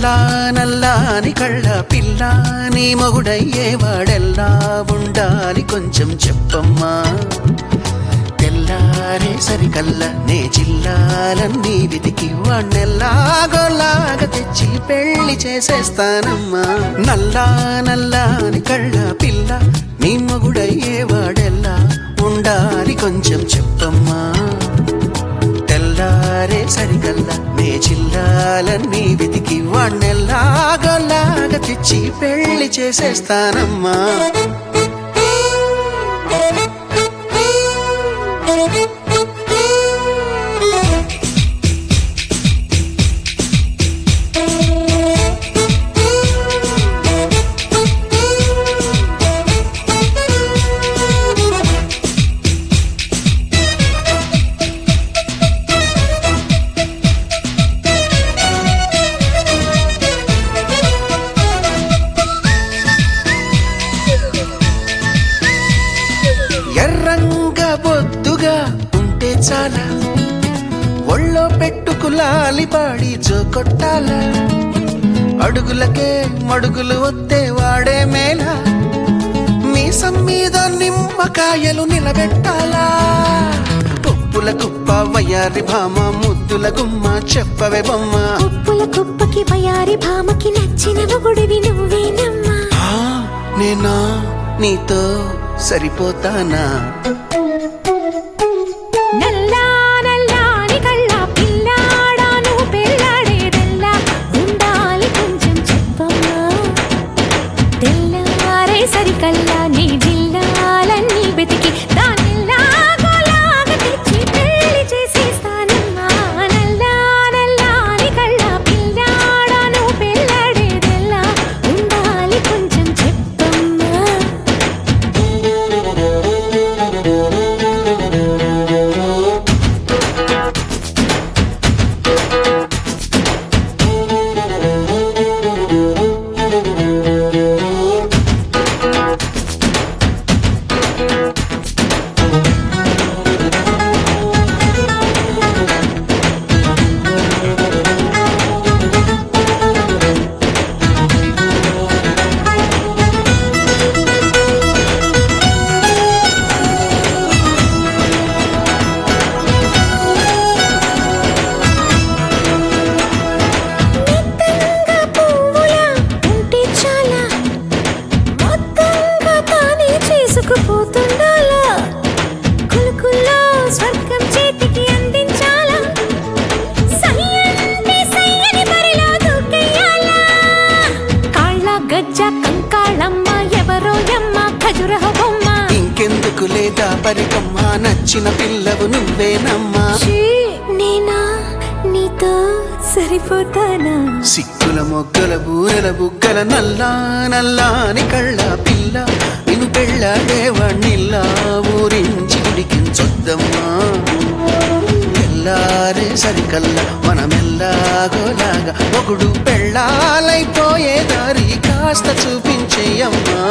నల్లా నల్లాని కళ్ళ పిల్ల నీ మొగుడయ్యేవాడెల్లా ఉండాలి కొంచెం చెప్పమ్మా తెల్లారే సరికల్లా నే జిల్లాలన్నీ వెతికి వాణ్ణెల్లాగోలాగా తెచ్చి పెళ్లి చేసేస్తానమ్మా నల్లా నల్లాని కళ్ళ పిల్ల నీ మొగుడయ్యేవాడెల్లా ఉండాలి కొంచెం చెప్పమ్మా తెల్లారే సరికల్లా నే జిల్లాలన్నీ వెతికి వాణ్ణెల్లాగోలాగా తెచ్చి పెళ్లి చేసేస్తానమ్మా ఎర్రంగా బొద్దుగా ఉంటే చాలా ఒళ్ళో పెట్టుకులాలి పాడి జోకొట్టాల అడుగులకే మడుగులు వత్తే వాడే మేళ మీసం మీద నిమ్మకాయలు నిలబెట్టాలా పప్పుల కుప్ప వయ్యారి భామ ముద్దుల గుమ్మ చెప్పవే బొమ్మ ఉప్పుల కుప్పకి వయారి భామకి నచ్చిన మొగుడివి నువ్వేనమ్మా ఆ, నేనా నీతో సరిపోతానా నల్లా నల్లాని కళ్ళ పిల్లాడాను పెళ్ళాడేదెల్లా ఉండాలి కొంచెం చెప్పమ్మా తెల్లారే సరికల్లా నీ జిల్లాలన్నీ వెతికి దానిలాగోలాగా తెచ్చి పెళ్లి చేసేస్తానమ్మా నల్లా నల్లాని కళ్ళ పిల్లాడాను పెళ్ళాడేదెల్లా ఉండాలి కొంచెం చెప్పమ్మా మెత్తంగా పువ్వులా ఉంటే చాలా మొత్తంగా తానే చేసుకుపోతుండాలా కులుకుల్లో స్వర్గం చేతికి అందించాలా సయ్యంటే సయ్యని బరిలో దూకెయ్యాలా కాళ్ళ గజ్జ కంకాళమ్మ ఎవరో యమ్మ ఖజురహ బొమ్మ ఇంకెందుకు లేదా పరికమ్మ నచ్చిన పిల్లవు నువ్వేనమ్మా ఛీ, నేనా నీతో సరిపోతానా సిక్కుల మొగ్గల బూరెల బుగ్గల నల్లా నల్లాని కళ్ళ పిల్ల నిన్ను పెళ్ళాడేవాణ్ణిల్లా ఊరించి ఉడికించొద్దమ్మా తెల్లారే సరికల్లా మనమెల్లాగోలాగా ఒకడు పెళ్ళాలైపోయే దారి కాస్త చూపించేయమ్మా